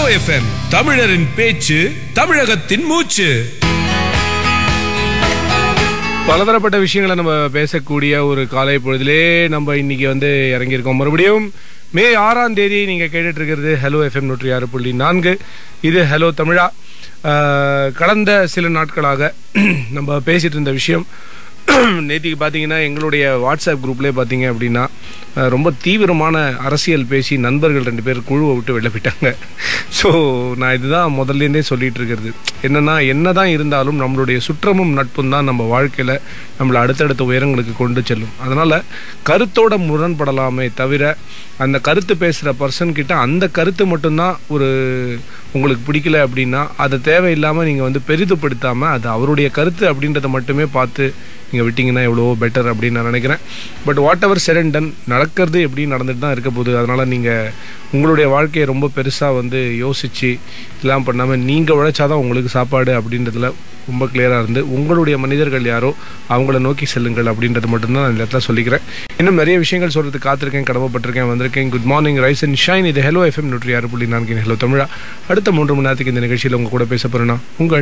FM தமிழரின் பேச்சு தமிழகத்தின் மூச்சு பலதரப்பட்ட விஷயங்களை நம்ம பேசக்கூடிய ஒரு காலை பொழுதிலே நம்ம இன்னைக்கு வந்து இறங்கியிருக்கோம் மறுபடியும் மே ஆறாம் தேதி நீங்கள் கேட்டுட்டு இருக்கிறது ஹலோ எஃப்எம் நூற்றி ஆறு புள்ளி நான்கு இது ஹலோ தமிழா ஆஹ், கடந்த சில நாட்களாக நம்ம பேசிட்டு இருந்த விஷயம் நேத்திக்கு பார்த்தீங்கன்னா எங்களுடைய வாட்ஸ்அப் குரூப்லேயே பார்த்தீங்க அப்படின்னா அஹ், ரொம்ப தீவிரமான அரசியல் பேசி நண்பர்கள் ரெண்டு பேர் குழுவை விட்டு வெளில போயிட்டாங்க ஸோ நான் இதுதான் முதல்லேருந்தே சொல்லிட்டு இருக்கிறது என்னன்னா என்னதான் இருந்தாலும் நம்மளுடைய சுற்றமும் நட்பும் தான் நம்ம வாழ்க்கையில் நம்மளை அடுத்தடுத்த உயரங்களுக்கு கொண்டு செல்லும் அதனால் கருத்தோட முரண்படலாமே தவிர அந்த கருத்து பேசுகிற பர்சன் கிட்ட அந்த கருத்து மட்டும்தான் ஒரு உங்களுக்கு பிடிக்கல அப்படின்னா அதை தேவையில்லாமல் நீங்கள் வந்து பெரிதுபடுத்தாமல் அது அவருடைய கருத்து அப்படின்றத மட்டுமே பார்த்து நீங்கள் விட்டீங்கன்னா எவ்வளவோ பெட்டர் அப்படின்னு நான் நினைக்கிறேன் பட் வாட் எவர் செரன் டன் நடக்கிறது எப்படி நடந்துட்டு தான் இருக்க போகுது அதனால் நீங்கள் உங்களுடைய வாழ்க்கையை ரொம்ப பெருசாக வந்து யோசித்து இதெல்லாம் பண்ணாமல் நீங்கள் உழைச்சாதான் உங்களுக்கு சாப்பாடு அப்படின்றதுல ரொம்ப கிளியராக இருந்து உங்களுடைய மனிதர்கள் யாரோ அவங்கள நோக்கி செல்லுங்கள் அப்படின்றது மட்டும்தான் நான் இந்த இடத்துல சொல்லிக்கிறேன் இன்னும் நிறைய விஷயங்கள் சொல்கிறதுக்கு காத்திருக்கேன் கடமைப்பட்டிருக்கேன் வந்திருக்கேன் good morning rise and shine இது ஹலோ எஃப்எம் நூற்றி ஆறு புள்ளி நான்கு ஹலோ தமிழா அடுத்த மூன்று மணி நேரத்துக்கு இந்த நிகழ்ச்சியில் உங்கள் கூட பேச போகிறேன்னா உங்கள்